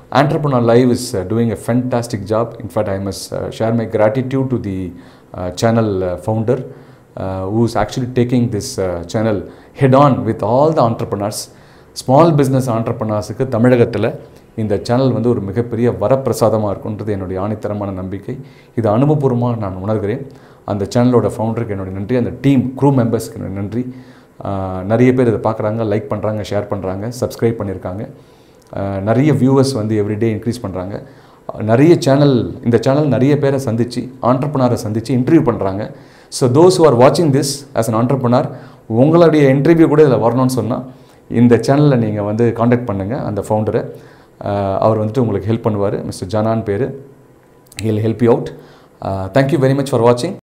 Entrepreneur Live is uh, doing a fantastic job. In fact, I must uh, share my gratitude to the uh, channel uh, founder uh, who is actually taking this uh, channel head on with all the entrepreneurs. Small business ஆண்டர்பனர்ஸுக்கு தமிழகத்தில் இந்த channel வந்து ஒரு மிகப்பெரிய வரப்பிரசாதமாக இருக்குன்றது என்னுடைய ஆணித்தரமான நம்பிக்கை இது அனுபவபூர்வமாக நான் உணர்கிறேன் அந்த சேனலோட ஃபவுண்டருக்கு என்னுடைய நன்றி அந்த டீம் க்ரூ மெம்பர்ஸ்க்கு என்னுடைய நன்றி ஆஹ் நிறைய பேர் இதை பார்க்குறாங்க லைக் பண்ணுறாங்க ஷேர் பண்ணுறாங்க சப்ஸ்கிரைப் பண்ணியிருக்காங்க ஆஹ் நிறைய வியூவர்ஸ் வந்து எவ்ரிடே இன்க்ரீஸ் பண்ணுறாங்க நிறைய சேனல் இந்த சேனல் நிறைய பேரை சந்தித்து ஆண்டர்பனரை சந்தித்து இன்டர்வியூ பண்ணுறாங்க ஸோ தோஸ் who ஆர் வாட்சிங் திஸ் as an entrepreneur உங்களுடைய இன்டர்வியூ கூட இதில் வரணும்னு சொன்னால் இந்த சேனலில் நீங்கள் வந்து காண்டாக்ட் பண்ணுங்கள் அந்த ஃபவுண்டரை அவர் வந்துட்டு உங்களுக்கு ஹெல்ப் பண்ணுவார் மிஸ்டர் ஜனான் பேர் he'll help you out thank you very much for வாட்சிங்